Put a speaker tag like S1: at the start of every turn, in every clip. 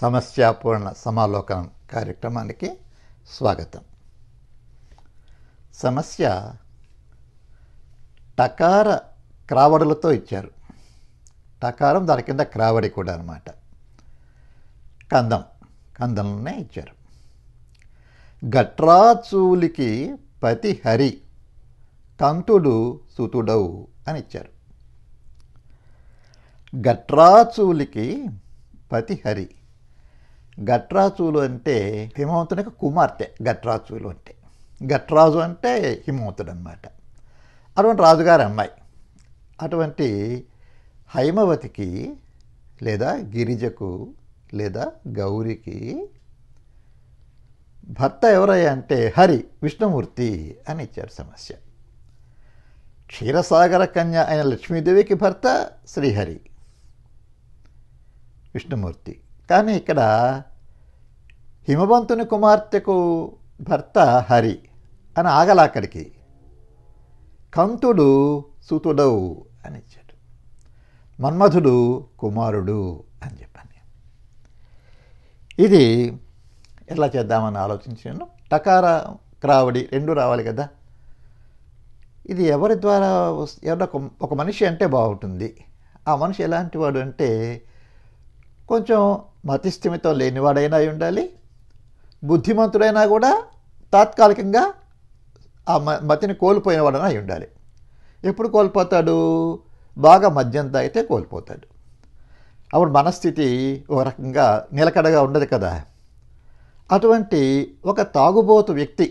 S1: సమస్యాపూర్ణ సమాలోకనం కార్యక్రమానికి స్వాగతం సమస్య టకార క్రావడులతో ఇచ్చారు టకారం దాని కింద క్రావడి కూడా అనమాట కందం కందంలోనే ఇచ్చారు గట్రాచూలికి పతి హరి కంతుడు సుతుడవు అని ఇచ్చారు గట్రాచూలికి పతి హరి గట్రాచూలు అంటే హిమవంతునికి కుమార్తె గట్రాచూలు అంటే గట్రాజు అంటే హిమవంతుడు అనమాట అటువంటి రాజుగారి అమ్మాయి అటువంటి హైమవతికి లేదా గిరిజకు లేదా గౌరికి భర్త ఎవరయ్యా అంటే హరి విష్ణుమూర్తి అని ఇచ్చారు సమస్య క్షీరసాగర కన్య అయిన లక్ష్మీదేవికి భర్త శ్రీహరి విష్ణుమూర్తి కానీ ఇక్కడ హిమవంతుని కుమార్తెకు భర్త హరి అని ఆగలాక్కడికి కంతుడు సుతుడవు అని ఇచ్చాడు మన్మధుడు కుమారుడు అని చెప్పాను ఇది ఎట్లా చేద్దామని ఆలోచించాను టకార క్రావడి రెండు రావాలి కదా ఇది ఎవరి ద్వారా వస్- ఎవరో ఒక ఒక మనిషి అంటే బాగుంటుంది ఆ మనిషి ఎలాంటి వాడు అంటే కొంచెం మతిస్థిమితం లేనివాడైనా అయి ఉండాలి బుద్ధిమంతుడైనా కూడా తాత్కాలికంగా ఆ మ మతిని కోల్పోయినవాడైనా అయి ఉండాలి ఎప్పుడు కోల్పోతాడు బాగా మద్యం తాగితే కోల్పోతాడు అప్పుడు మనస్థితి ఒక రకంగా నిలకడగా ఉండదు కదా అటువంటి ఒక తాగుబోతు వ్యక్తి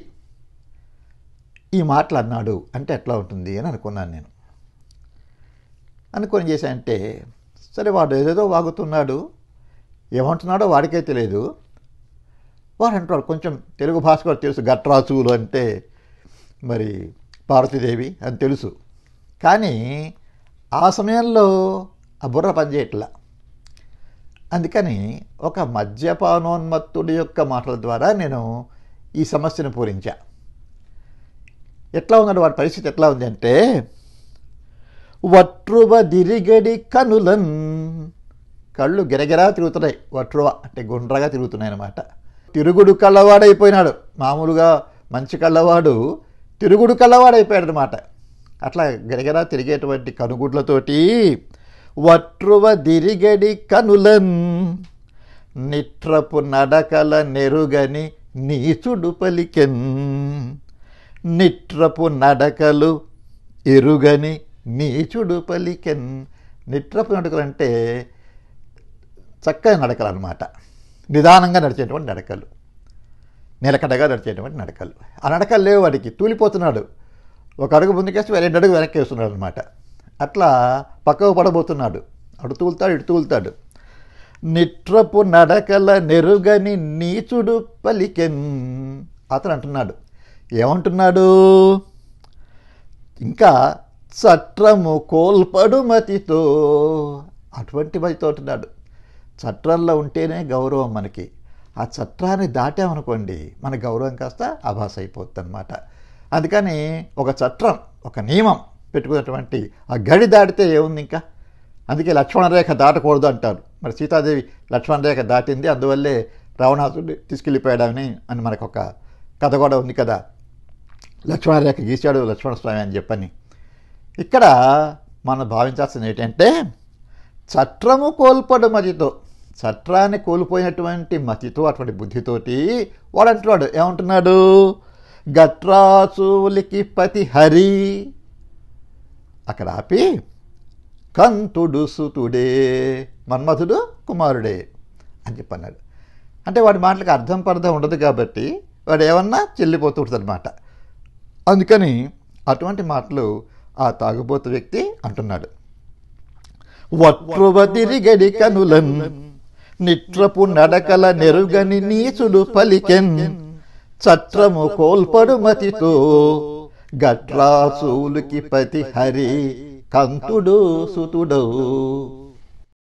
S1: ఈ మాటలు అన్నాడు అంటే ఎట్లా ఉంటుంది అని అనుకున్నాను నేను అనుకొని చేశానంటే సరే వాడు ఏదేదో వాగుతున్నాడు ఏమంటున్నాడో వాడికే తెలియదు వాడు అంటున్నాడు కొంచెం తెలుగు భాష కూడా తెలుసు గట్రాచులు అంటే మరి పార్వతీదేవి అని తెలుసు కానీ ఆ సమయంలో ఆ బుర్ర పనిచేయట్లా అందుకని ఒక మద్యపానోన్మత్తుడి యొక్క మాటల ద్వారా నేను ఈ సమస్యను పూరించా ఎట్లా ఉన్నాడు వాడి పరిస్థితి ఎట్లా ఉంది అంటే వట్రువ దిరిగడి కనులన్ కళ్ళు గిరగిరా తిరుగుతున్నాయి వట్రువ అంటే గుండ్రగా తిరుగుతున్నాయి అన్నమాట తిరుగుడు కళ్ళవాడైపోయినాడు మామూలుగా మంచి కళ్ళవాడు తిరుగుడు కళ్ళవాడైపోయాడు అనమాట అట్లా గిరగిరా తిరిగేటువంటి కనుగుడ్లతోటి వట్రువ దిరిగడి కనులన్ నిట్రపు నడకల నెరుగని నీచుడు పలికెన్ నిట్రపు నడకలు ఎరుగని నీచుడు పలికెన్ నిట్రపు నడకలు అంటే చక్కని నడకలు అనమాట నిదానంగా నడిచేటువంటి నడకలు నిలకడగా నడిచేటువంటి నడకలు ఆ నడకలు లేవు వాడికి తూలిపోతున్నాడు ఒక అడుగు ముందుకేస్తే రెండు అడుగు వెనక్కి వేస్తున్నాడు అనమాట అట్లా పక్కకు పడబోతున్నాడు అటు తూలుతాడు ఇటు తూలుతాడు నిట్రపు నడకల నెరుగని నీచుడు పలికెన్ అతను అంటున్నాడు ఏమంటున్నాడు ఇంకా చట్రము కోల్పడు మతితో అటువంటి మతితో అంటున్నాడు చట్రంలో ఉంటేనే గౌరవం మనకి ఆ చట్రాన్ని దాటామనుకోండి మన గౌరవం కాస్త అభాస అయిపోతుంది అనమాట అందుకని ఒక చట్రం ఒక నియమం పెట్టుకున్నటువంటి ఆ గడి దాటితే ఏముంది ఇంకా అందుకే లక్ష్మణరేఖ దాటకూడదు అంటారు మరి సీతాదేవి లక్ష్మణరేఖ దాటింది అందువల్లే రావణాసుడు తీసుకెళ్ళిపోయాడని అని మనకు ఒక కథ కూడా ఉంది కదా లక్ష్మణరేఖ గీశాడు లక్ష్మణస్వామి అని చెప్పని ఇక్కడ మనం భావించాల్సింది ఏంటంటే చట్రము కోల్పడు మతితో చట్రాన్ని కోల్పోయినటువంటి మతితో అటువంటి బుద్ధితోటి వాడు అంటున్నాడు ఏమంటున్నాడు గట్రాచూలికి పతి హరి అక్కడ ఆపి కంతుడు సుతుడే మన్మధుడు కుమారుడే అని చెప్పన్నాడు అంటే వాడి మాటలకు అర్థం పర్థం ఉండదు కాబట్టి వాడు ఏమన్నా చెల్లిపోతుంటుంది అనమాట అందుకని అటువంటి మాటలు ఆ తాగుబోతు వ్యక్తి అంటున్నాడు వట్రువతిరిగడి కనులన్ నిట్రపు నడకల నెరుగని నీచుడు పలికెన్ చట్రము కోల్పడు మతితో గట్రాసూలుకి పతి హరి కంతుడు సుతుడవు